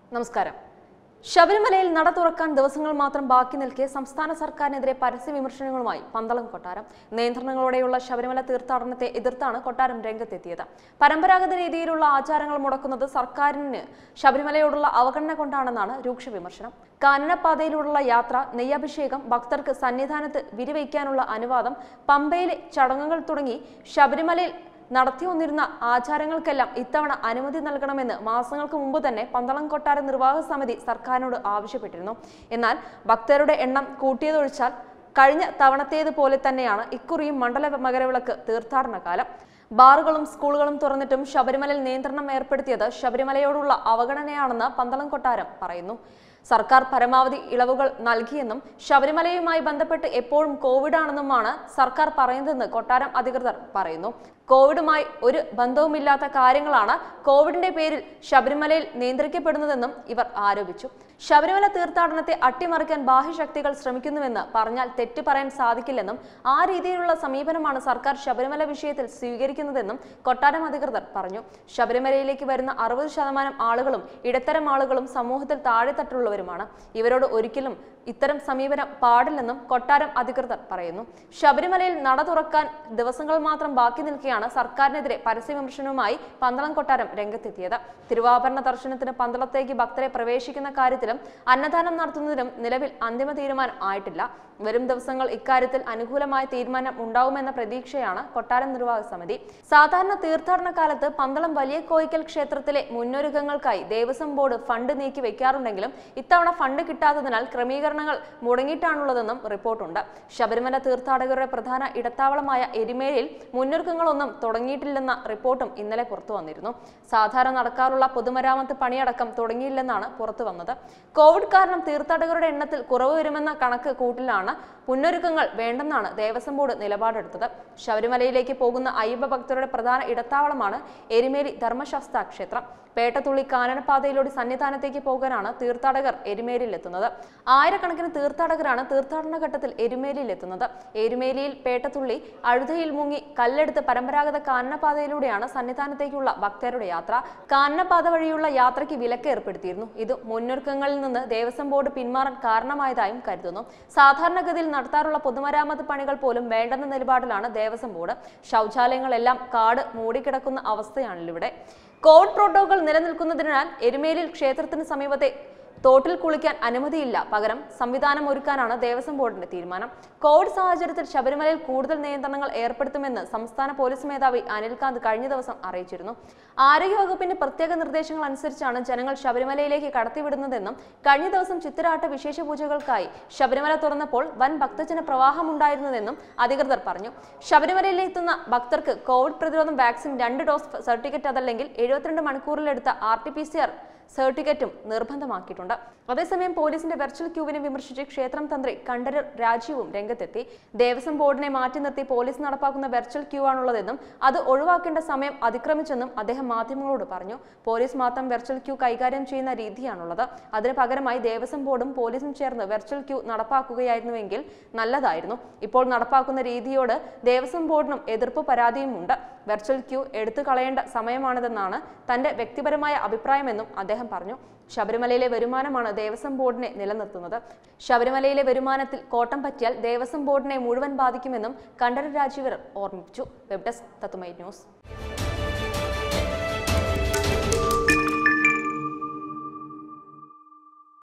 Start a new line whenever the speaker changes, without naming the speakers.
നമസ്കാരം ശബരിമലയിൽ നട തുറക്കാൻ ദിവസങ്ങൾ മാത്രം ബാക്കി നിൽക്കെ സംസ്ഥാന സർക്കാരിനെതിരെ പരസ്യ വിമർശനങ്ങളുമായി പന്തളം കൊട്ടാരം നിയന്ത്രണങ്ങളോടെയുള്ള ശബരിമല തീർത്ഥാടനത്തെ എതിർത്താണ് കൊട്ടാരം രംഗത്തെത്തിയത് പരമ്പരാഗത രീതിയിലുള്ള ആചാരങ്ങൾ മുടക്കുന്നത് സർക്കാരിന് ശബരിമലയോടുള്ള അവഗണന കൊണ്ടാണെന്നാണ് രൂക്ഷ വിമർശനം കാനനപാതയിലൂടെയുള്ള യാത്ര നെയ്യഭിഷേകം ഭക്തർക്ക് സന്നിധാനത്ത് വിരിവയ്ക്കാനുള്ള അനുവാദം പമ്പയിലെ ചടങ്ങുകൾ തുടങ്ങി ശബരിമലയിൽ നടത്തി വന്നിരുന്ന ആചാരങ്ങൾക്കെല്ലാം ഇത്തവണ അനുമതി നൽകണമെന്ന് മാസങ്ങൾക്ക് മുമ്പ് തന്നെ പന്തളം കൊട്ടാര നിർവാഹക സമിതി സർക്കാരിനോട് ആവശ്യപ്പെട്ടിരുന്നു എന്നാൽ ഭക്തരുടെ എണ്ണം കൂട്ടിയതൊഴിച്ചാൽ കഴിഞ്ഞ തവണത്തേതുപോലെ തന്നെയാണ് ഇക്കുറിയും മണ്ഡല മകരവിളക്ക് തീർത്ഥാടന കാലം ബാറുകളും സ്കൂളുകളും തുറന്നിട്ടും ശബരിമലയിൽ നിയന്ത്രണം ഏർപ്പെടുത്തിയത് ശബരിമലയോടുള്ള അവഗണനയാണെന്ന് പന്തളം കൊട്ടാരം പറയുന്നു സർക്കാർ പരമാവധി ഇളവുകൾ നൽകിയെന്നും ശബരിമലയുമായി ബന്ധപ്പെട്ട് എപ്പോഴും കോവിഡ് ആണെന്നുമാണ് സർക്കാർ പറയുന്നതെന്ന് കൊട്ടാരം അധികൃതർ പറയുന്നു കോവിഡുമായി ഒരു ബന്ധവുമില്ലാത്ത കാര്യങ്ങളാണ് കോവിഡിന്റെ പേരിൽ ശബരിമലയിൽ നിയന്ത്രിക്കപ്പെടുന്നതെന്നും ഇവർ ആരോപിച്ചു ശബരിമല തീർത്ഥാടനത്തെ അട്ടിമറിക്കാൻ ബാഹ്യശക്തികൾ ശ്രമിക്കുന്നുവെന്ന് പറഞ്ഞാൽ തെറ്റ് പറയാൻ സാധിക്കില്ലെന്നും ആ രീതിയിലുള്ള സമീപനമാണ് സർക്കാർ ശബരിമല വിഷയത്തിൽ സ്വീകരിക്കുന്നതെന്നും കൊട്ടാരം അധികൃതർ പറഞ്ഞു ശബരിമലയിലേക്ക് വരുന്ന അറുപത് ശതമാനം ആളുകളും ഇടത്തരം ആളുകളും സമൂഹത്തിൽ താഴെത്തട്ടുള്ളവരുമാണ് ഇവരോട് ഒരിക്കലും ഇത്തരം സമീപനം പാടില്ലെന്നും കൊട്ടാരം അധികൃതർ പറയുന്നു ശബരിമലയിൽ നട തുറക്കാൻ ദിവസങ്ങൾ മാത്രം ബാക്കി നിൽക്കെയാണ് സർക്കാരിനെതിരെ പരസ്യ വിമർശനവുമായി പന്തളം കൊട്ടാരം രംഗത്തെത്തിയത് തിരുവാഭരണ ദർശനത്തിന് പന്തളത്തേക്ക് ഭക്തരെ പ്രവേശിക്കുന്ന കാര്യത്തിലും അന്നദാനം നടത്തുന്നതിനും നിലവിൽ അന്തിമ തീരുമാനം ആയിട്ടില്ല വരും ദിവസങ്ങൾ ഇക്കാര്യത്തിൽ അനുകൂലമായ തീരുമാനം ഉണ്ടാവുമെന്ന പ്രതീക്ഷയാണ് കൊട്ടാരം നിർവാഹക സമിതി സാധാരണ തീർത്ഥാടന കാലത്ത് പന്തളം വലിയ കോയിക്കൽ ക്ഷേത്രത്തിലെ മുന്നൊരുക്കങ്ങൾക്കായി ദേവസ്വം ബോർഡ് ഫണ്ട് നീക്കി വെക്കാറുണ്ടെങ്കിലും ഇത്തവണ ഫണ്ട് കിട്ടാത്തതിനാൽ ക്രമീകരണങ്ങൾ മുടങ്ങിയിട്ടാണുള്ളതെന്നും റിപ്പോർട്ടുണ്ട് ശബരിമല തീർത്ഥാടകരുടെ പ്രധാന ഇടത്താവളമായ എരിമേലിയിൽ മുന്നൊരുക്കങ്ങളൊന്നും തുടങ്ങിയിട്ടില്ലെന്ന റിപ്പോർട്ടും ഇന്നലെ പുറത്തു വന്നിരുന്നു സാധാരണ നടക്കാറുള്ള പൊതുമരാമത്ത് പണിയടക്കം തുടങ്ങിയില്ലെന്നാണ് പുറത്തു വന്നത് കോവിഡ് കാരണം തീർത്ഥാടകരുടെ എണ്ണത്തിൽ കുറവ് വരുമെന്ന കണക്ക് കൂട്ടിലാണ് മുന്നൊരുക്കങ്ങൾ വേണ്ടെന്നാണ് ദേവസ്വം ബോർഡ് നിലപാടെടുത്തത് ശബരിമലയിലേക്ക് പോകുന്ന അയ്യപ്പ ഭക്തരുടെ പ്രധാന ഇടത്താവളമാണ് എരിമേലി ധർമ്മശാസ്ത്ര ക്ഷേത്രം പേട്ടത്തുള്ളി കാനനപാതയിലൂടെ സന്നിധാനത്തേക്ക് പോകാനാണ് തീർത്ഥാടകർ എരുമേലിയിൽ എത്തുന്നത് ആയിരക്കണക്കിന് തീർത്ഥാടകരാണ് തീർത്ഥാടന ഘട്ടത്തിൽ എരുമേലിയിൽ എത്തുന്നത് എരുമേലിയിൽ പേട്ടത്തുള്ളി അഴുതയിൽ മുങ്ങി കല്ലെടുത്ത് പരമ്പരാഗത കാനനപാതയിലൂടെയാണ് സന്നിധാനത്തേക്കുള്ള ഭക്തരുടെ യാത്ര കാനനപാത വഴിയുള്ള യാത്രയ്ക്ക് വിലക്ക് ഏർപ്പെടുത്തിയിരുന്നു ഇത് മുന്നൊരുക്കങ്ങളിൽ നിന്ന് ദേവസ്വം ബോർഡ് പിന്മാറാൻ കാരണമായതായും കരുതുന്നു സാധാരണഗതിയിൽ നടത്താറുള്ള പൊതുമരാമത്ത് പണികൾ പോലും വേണ്ടെന്ന നിലപാടിലാണ് ദേവസ്വം ബോർഡ് ശൗചാലയങ്ങളെല്ലാം കാട് മൂടിക്കിടക്കുന്ന അവസ്ഥയാണിവിടെ കോവിഡ് പ്രോട്ടോകോൾ നിലനിൽക്കുന്നതിനാൽ എരുമേലിൽ ക്ഷേത്രത്തിന് സമീപത്തെ തോട്ടിൽ കുളിക്കാൻ അനുമതിയില്ല പകരം സംവിധാനം ഒരുക്കാനാണ് ദേവസ്വം ബോർഡിന്റെ തീരുമാനം കോവിഡ് സാഹചര്യത്തിൽ ശബരിമലയിൽ കൂടുതൽ നിയന്ത്രണങ്ങൾ ഏർപ്പെടുത്തുമെന്ന് സംസ്ഥാന പോലീസ് മേധാവി അനിൽകാന്ത് കഴിഞ്ഞ ദിവസം അറിയിച്ചിരുന്നു ആരോഗ്യവകുപ്പിന്റെ പ്രത്യേക നിർദ്ദേശങ്ങൾ അനുസരിച്ചാണ് ജനങ്ങൾ ശബരിമലയിലേക്ക് കടത്തിവിടുന്നതെന്നും കഴിഞ്ഞ ദിവസം ചിത്തിരാട്ട വിശേഷ പൂജകൾക്കായി ശബരിമല തുറന്നപ്പോൾ വൻ ഭക്തജന പ്രവാഹമുണ്ടായിരുന്നതെന്നും അധികൃതർ പറഞ്ഞു ശബരിമലയിലെത്തുന്ന ഭക്തർക്ക് കോവിഡ് പ്രതിരോധം വാക്സിൻ രണ്ട് ഡോസ് സർട്ടിഫിക്കറ്റ് അതല്ലെങ്കിൽ എഴുപത്തിരണ്ട് മണിക്കൂറിലെടുത്ത R T P C R സർട്ടിഫിക്കറ്റും നിർബന്ധമാക്കിയിട്ടുണ്ട് അതേസമയം പോലീസിന്റെ വെർച്വൽ ക്യൂവിനെ വിമർശിച്ച് ക്ഷേത്രം തന്ത്രി കണ്ഠരർ രാജീവും രംഗത്തെത്തി ദേവസ്വം ബോർഡിനെ മാറ്റി നിർത്തി പോലീസ് നടപ്പാക്കുന്ന വെർച്വൽ ക്യൂ ആണുള്ളതെന്നും അത് ഒഴിവാക്കേണ്ട സമയം അതിക്രമിച്ചെന്നും അദ്ദേഹം മാധ്യമങ്ങളോട് പറഞ്ഞു പോലീസ് മാത്രം വെർച്വൽ ക്യൂ കൈകാര്യം ചെയ്യുന്ന രീതിയാണുള്ളത് അതിന് പകരമായി ദേവസ്വം ബോർഡും പോലീസും ചേർന്ന് വെർച്വൽ ക്യൂ നടപ്പാക്കുകയായിരുന്നുവെങ്കിൽ നല്ലതായിരുന്നു ഇപ്പോൾ നടപ്പാക്കുന്ന രീതിയോട് ദേവസ്വം ബോർഡിനും എതിർപ്പ് പരാതിയുമുണ്ട് വെർച്വൽ ക്യൂ എടുത്തു കളയേണ്ട സമയമാണിതെന്നാണ് തന്റെ വ്യക്തിപരമായ അഭിപ്രായമെന്നും അദ്ദേഹം പറഞ്ഞു ശബരിമലയിലെ വരുമാനമാണ് ദേവസ്വം ബോർഡിനെ നിലനിർത്തുന്നത് ശബരിമലയിലെ വരുമാനത്തിൽ കോട്ടം പറ്റിയാൽ ദേവസ്വം ബോർഡിനെ മുഴുവൻ ബാധിക്കുമെന്നും കണ്ഠര രാജീവർ ഓർമ്മിപ്പിച്ചു വെബ് ഡെസ്ക് തത്തുമൈ ന്യൂസ്